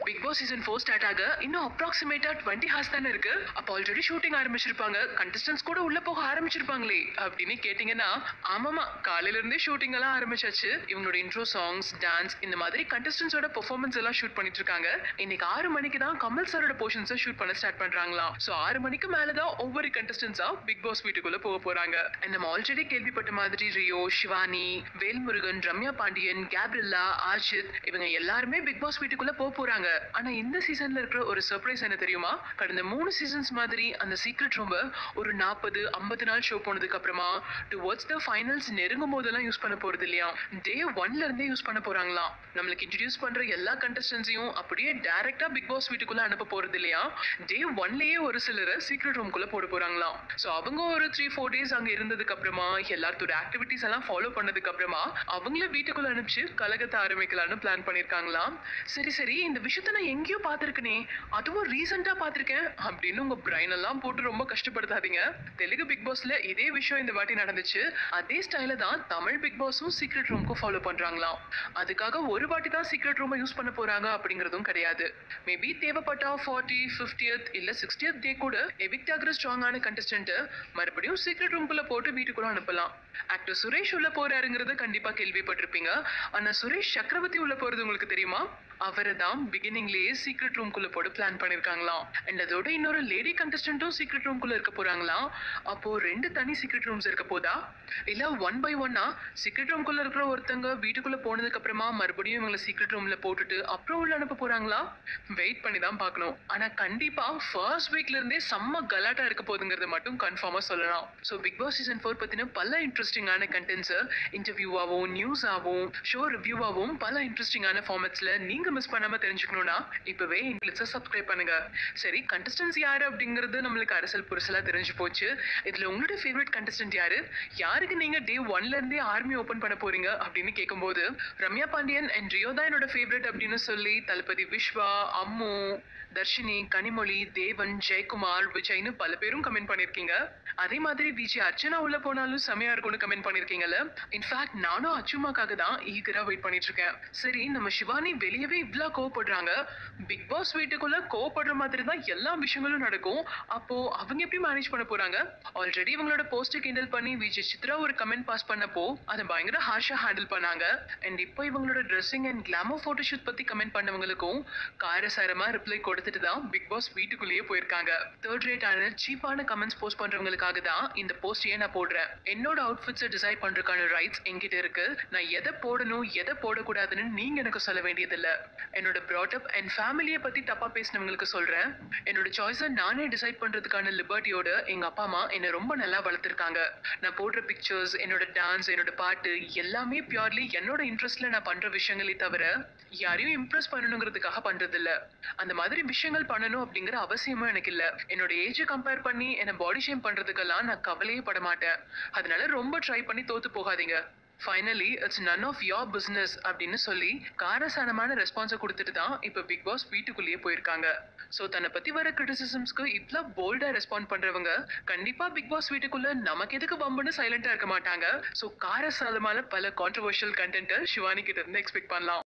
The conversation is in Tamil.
big boss season four start ஆக இன்னும் அப்ராக்சிமேட்டா டுவெண்ட்டி ஹார்ஸ் தானே இருக்கு அப்போ ஆல்ரெடி ஷூட்டிங் ஆரம்பிச்சிருப்பாங்க கண்டஸ்டன்ஸ் கூட உள்ள போக ஆரம்பிச்சிருப்பாங்களே அப்படின்னு கேட்டீங்கன்னா ஆமாமா காலையில இருந்தே ஷூட்டிங் எல்லாம் ஆரம்பிச்சாச்சு இவங்களோட இன்ட்ரோ சாங்ஸ் டான்ஸ் இந்த மாதிரி கண்டஸ்டன்ஸோட பெர்ஃபார்மன்ஸ் எல்லாம் ஷூட் பண்ணிட்டு இருக்காங்க இன்னைக்கு ஆறு மணிக்கு தான் கமல் சாரோட போர்ஷன்ஸை ஷூட் பண்ண ஸ்டார்ட் பண்றாங்களாம் ஸோ ஆறு மணிக்கு மேல தான் ஒவ்வொரு கண்டஸ்டன்ஸா பிக் பாஸ் வீட்டுக்குள்ள போக போறாங்க And நம்ம ஆல்ரெடி கேள்விப்பட்ட மாதிரி ரியோ சிவானி வேல்முருகன் ரம்யா பாண்டியன் கேப்ரில்லா ஆஜித் இவங்க எல்லாருமே பிக் பாஸ் வீட்டுக்குள்ள போக போறாங்க ஆனா இந்த சீசன்ல இருக்கிற ஒரு சர்ப்ரைஸ் என்ன தெரியுமா கடந்த மூணு சீசன்ஸ் மாதிரி அந்த சீக்ரெட் ரூம்ப ஒரு நாற்பது ஐம்பது நாள் ஷோ போனதுக்கு அப்புறமா டுவர்ட்ஸ் த ஃபைனல்ஸ் நெருங்கும் போதெல்லாம் யூஸ் பண்ண போறது இல்லையா டே ஒன்ல இருந்தே யூஸ் பண்ண போறாங்களாம் நம்மளுக்கு இன்ட்ரடியூஸ் பண்ற எல்லா கண்டஸ்டன்ஸையும் அப்படியே டைரக்டா பிக் பாஸ் வீட்டுக்குள்ள அனுப்ப போறது இல்லையா டே ஒன்லயே ஒரு சிலரை சீக்ரெட் ரூம்குள்ள போட போறாங்களாம் ஸோ அவங்க ஒரு த்ரீ ஃபோர் டேஸ் அங்க இருந்ததுக்கு அப்புறமா எல்லாத்தோட ஆக்டிவிட்டிஸ் எல்லாம் ஃபாலோ பண்ணதுக்கு அப்புறமா அவங்கள வீட்டுக்குள்ள அனுப்பிச்சு கலகத்தை ஆரம்பிக்கலாம்னு பிளான் பண்ணிருக்காங்களாம் சரி சரி இந்த விஷயத்த நான் எங்கேயோ பார்த்திருக்கனே அதுவும் ரீசெண்டா பார்த்திருக்கேன் அப்படின்னு உங்க பிரைன் எல்லாம் போட்டு ரொம்ப கஷ்டப்படுத்தாதீங்க தெலுங்கு பிக் பாஸ்ல இதே விஷயம் இந்த வாட்டி நடந்துச்சு அதே ஸ்டைல தான் தமிழ் பிக் பாஸும் சீக்ரெட் ரூம்க்கும் ஃபாலோ பண்றாங்களாம் அதுக்காக ஒரு வாட்டி தான் சீக்ரெட் ரூமை யூஸ் பண்ண போறாங்க அப்படிங்கிறதும் கிடையாது மேபி தேவைப்பட்டா ஃபார்ட்டி ஃபிஃப்டியத் இல்ல சிக்ஸ்டியத் டே கூட எவிக்ட் ஆகிற ஸ்ட்ராங்கான கண்டஸ்டன்ட் மறுபடியும் சீக்ரெட் ரூம்குள்ள போட்டு வீட்டுக்குள்ள அனுப்பலாம் ஆக்டர் சுரேஷ் உள்ள போறாருங்கிறத கண்டிப்பா கேள்விப்பட்டிருப்பீங்க ஆனா சுரேஷ் சக்கரவர்த்தி உள்ள போறது உங்களுக்கு தெரியுமா அவரை தான் பிகினிங்லயே சீக்ரெட் ரூம்குள்ள போட்டு பிளான் பண்ணிருக்காங்களாம் அண்ட் அதோட இன்னொரு லேடி கண்டஸ்டன்ட்டும் சீக்ரெட் ரூம்குள்ள இருக்க போறாங்களாம் அப்போ ரெண்டு தனி சீக்ரெட் ரூம்ஸ் இருக்க போதா இல்ல ஒன் பை ஒன்னா சீக்ரெட் ரூம்குள்ள இருக்கிற ஒருத்தங்க வீட்டுக்குள்ள போனதுக்கு அப்புறமா மறுபடியும் இவங்களை சீக்ரெட் ரூம்ல போட்டுட்டு அப்புறம் உள்ள அனுப்ப போறாங்களா வெயிட் பண்ணி தான் பார்க்கணும் ஆனா கண்டிப்பா ஃபர்ஸ்ட் வீக்ல இருந்தே செம்ம கலாட்டா இருக்க போகுதுங்கிறத மட்டும் கன்ஃபார்மா சொல்லலாம் so big boss season four பத்தின பல இன்ட்ரெஸ்டிங்கான கண்டென்ட்ஸ் இன்டர்வியூவாகவும் நியூஸாகவும் ஷோ ரிவ்யூவாகவும் பல இன்ட்ரெஸ்டிங்கான ஃபார்மேட்ஸ்ல நீங்க மிஸ் பண்ணாம தெரிஞ்சுக்கணும்னா இப்பவே எங்களுக்கு சப்ஸ்கிரைப் பண்ணுங்க சரி கண்டஸ்டன்ஸ் யாரு அப்படிங்கிறது நம்மளுக்கு அரசல் புரசலா தெரிஞ்சு போச்சு இதுல உங்களோட ஃபேவரட் கண்டஸ்டன்ட் யாரு யாருக்கு நீங்க டே ஒன்ல இருந்தே ஆர்மி ஓபன் பண்ண போறீங்க அப்படின்னு கேட்கும்போது ரம்யா பாண்டியன் அண்ட் ரியோ தான் என்னோட ஃபேவரட் அப்படின்னு சொல்லி தளபதி விஸ்வா அம்மு தர்ஷினி கனிமொழி தேவன் ஜெயக்குமார் விஜய்னு பல பேரும் கமெண்ட் பண்ணிருக்கீங்க அதே மாதிரி விஜய் அர்ச்சனா உள்ள போனாலும் செமையா இருக்கும்னு கமெண்ட் பண்ணிருக்கீங்கல்ல இன்ஃபேக்ட் நானும் அச்சுமாக்காக தான் ஈகரா வெயிட் பண்ணிட்டு இருக்கேன் சரி நம்ம சிவானி வெளியவே இவ்ளோ கோவப்படுறாங்க பிக் பாஸ் வீட்டுக்குள்ள கோவப்படுற மாதிரி தான் எல்லா விஷயங்களும் நடக்கும் அப்போ அவங்க எப்படி மேனேஜ் பண்ண போறாங்க ஆல்ரெடி இவங்களோட போஸ்ட் கிண்டல் பண்ணி விஜய் சித்ரா ஒரு கமெண்ட் பாஸ் பண்ணப்போ அதை பயங்கர ஹார்ஷா ஹேண்டில் பண்ணாங்க அண்ட் இப்போ இவங்களோட ட்ரெஸ்ஸிங் அண்ட் கிளாமர் போட்டோஷூட் பத்தி கமெண்ட் பண்ணவங்களுக்கும் காரசாரமா ரிப்ளை கொடுத்துட்டு தான் பிக் பாஸ் வீட்டுக்குள்ளேயே போயிருக்காங்க தேர்ட் ரேட் ஆன சீப்பான கமெண்ட்ஸ் போஸ்ட் பண்றவங்களுக்காக தான் இந்த போஸ்டையே நான் போடுறேன் என்னோட அவுட்ஃபிட்ஸை டிசைட் பண்றதுக்கான ரைட்ஸ் என்கிட்ட இருக்கு நான் எதை போடணும் எதை போடக்கூடாதுன்னு நீங்க எனக்கு சொல்ல வேண்டியதில்லை என்னோட ப்ராட்டப் அண்ட் ஃபேமிலியை பத்தி தப்பா பேசினவங்களுக்கு சொல்றேன் என்னோட சாய்ஸை நானே டிசைட் பண்றதுக்கான லிபர்ட்டியோட எங்க அப்பா அம்மா என்னை ரொம்ப நல்லா வளர்த்துருக்காங்க நான் போடுற பிக்சர்ஸ் என்னோட டான்ஸ் என்னோட பாட்டு எல்லாமே பியூர்லி என்னோட இன்ட்ரெஸ்ட்ல நான் பண்ற விஷயங்களே தவிர யாரையும் இம்ப்ரெஸ் பண்ணணுங்கிறதுக்காக பண்றது இல்ல அந்த மாதிரி விஷயங்கள் பண்ணணும் அப்படிங்கிற அவசியமும் எனக்கு இல்ல என்னோட ஏஜை கம்பேர் பண்ணி என்னை பாடி ஷேம் பண்றதுக்கெல்லாம் நான் கவலையே பட மாட்டேன் அதனால ரொம்ப ட்ரை பண்ணி தோத்து போகாதீங்க finally it's none of your business அப்படின்னு சொல்லி காரசாரமான ரெஸ்பான்ஸை கொடுத்துட்டு தான் இப்போ பிக் பாஸ் வீட்டுக்குள்ளேயே போயிருக்காங்க ஸோ தன்னை பற்றி வர கிரிட்டிசிசம்ஸ்க்கு இவ்வளோ போல்டாக ரெஸ்பாண்ட் பண்ணுறவங்க கண்டிப்பாக பிக் பாஸ் வீட்டுக்குள்ள நமக்கு எதுக்கு பம்புன்னு சைலண்டாக இருக்க மாட்டாங்க ஸோ காரசாரமான பல கான்ட்ரவர்ஷியல் கண்டென்ட்டை சிவானி கிட்ட இருந்து எக்ஸ்பெக்ட் பண்ணலாம்